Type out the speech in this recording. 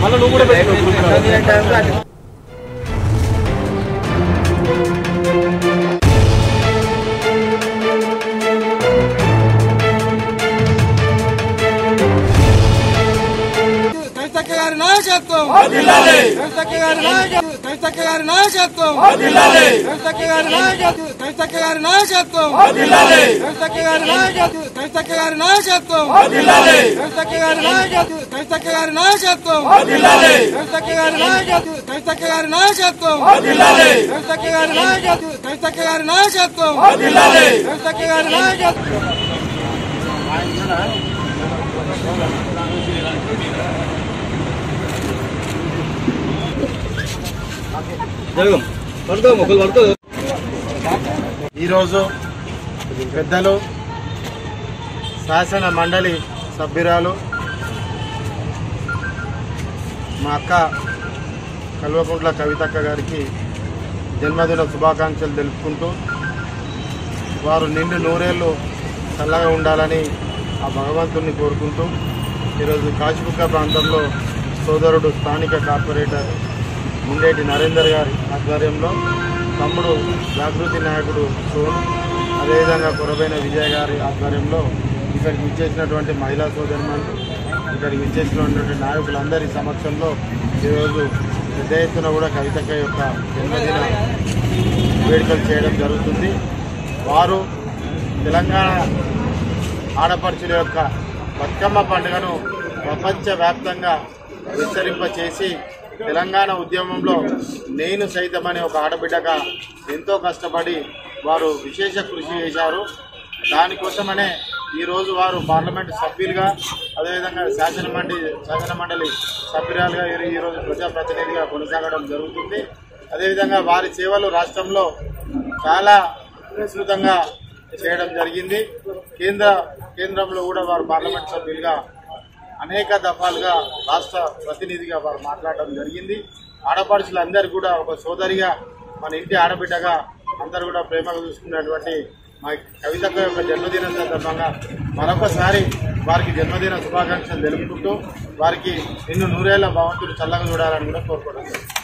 మళ్ళీ నువ్వు కూడా పెట్టు కవితక్క గారి నాయకత్వం కవితక్క గారి నాయకత్వం కవితక్క గారి నాయకత్వం కవితక్క గారి నాయకత్వం కవితక్క గారి నాయకత్వం కవితక్క గారి నాయకత్వం కవితక్క గారి నాయకత్వం కవితక్క గారి నాయకత్వం కవితక్క గారి నాయకత్వం కవితక్క గారి నాయకత్వం కవితక్క గారి నాయకత్వం కవితక్క గారి నాయకత్వం కవితక్క గారి నాయకత్వం కవితక్క గారి నాయకత్వం జరగం పడుకో ఒకరు పడుకో ఈరోజు పెద్దలు శాసన మండలి సభ్యురాలు మా అక్క కల్వకుంట్ల కవితక్క గారికి జన్మదిన శుభాకాంక్షలు తెలుపుకుంటూ వారు నిండు నూరేళ్ళు చల్లగా ఉండాలని ఆ భగవంతుణ్ణి కోరుకుంటూ ఈరోజు కాచిబుక్క ప్రాంతంలో సోదరుడు స్థానిక కార్పొరేటర్ ముండేటి నరేందర్ గారి ఆధ్వర్యంలో తమ్ముడు జాగృతి నాయకుడు సోను అదేవిధంగా కురబైన విజయ్ గారి ఆధ్వర్యంలో ఇక్కడికి విచ్చేసినటువంటి మహిళా సోదరులు ఇక్కడికి విచ్చేసినటువంటి నాయకులందరి సమక్షంలో ఈరోజు పెద్ద ఎత్తున కూడా కవితక్క యొక్క జన్మదిన వేడుకలు చేయడం జరుగుతుంది వారు తెలంగాణ ఆడపడుచుల యొక్క బతుకమ్మ పండుగను ప్రపంచవ్యాప్తంగా విస్తరింపచేసి తెలంగాణ ఉద్యమంలో నేను సైతం అనే ఒక ఆడబిడ్డగా ఎంతో కష్టపడి వారు విశేష కృషి చేశారు దానికోసమనే ఈరోజు వారు పార్లమెంట్ సభ్యులుగా అదేవిధంగా శాసన మండలి శాసన మండలి సభ్యురాలుగా ఈ- ఈరోజు ప్రజాప్రతినిధిగా కొనసాగడం జరుగుతుంది అదేవిధంగా వారి సేవలు రాష్ట్రంలో చాలా విస్తృతంగా చేయడం జరిగింది కేంద్ర కేంద్రంలో కూడా వారు పార్లమెంట్ సభ్యులుగా అనేక దఫాలుగా రాష్ట్ర ప్రతినిధిగా వారు మాట్లాడడం జరిగింది ఆడపడుచులందరూ కూడా ఒక సోదరిగా మన ఇంటి ఆడబిడ్డగా అందరూ కూడా ప్రేమగా చూసుకున్నటువంటి మా కవితక్క యొక్క జన్మదినం సందర్భంగా మరొకసారి వారికి జన్మదిన శుభాకాంక్షలు తెలుపుకుంటూ వారికి నిన్ను నూరేళ్ల భగవంతుడు చల్లగా చూడాలని కూడా కోరుకోవడం జరుగుతుంది.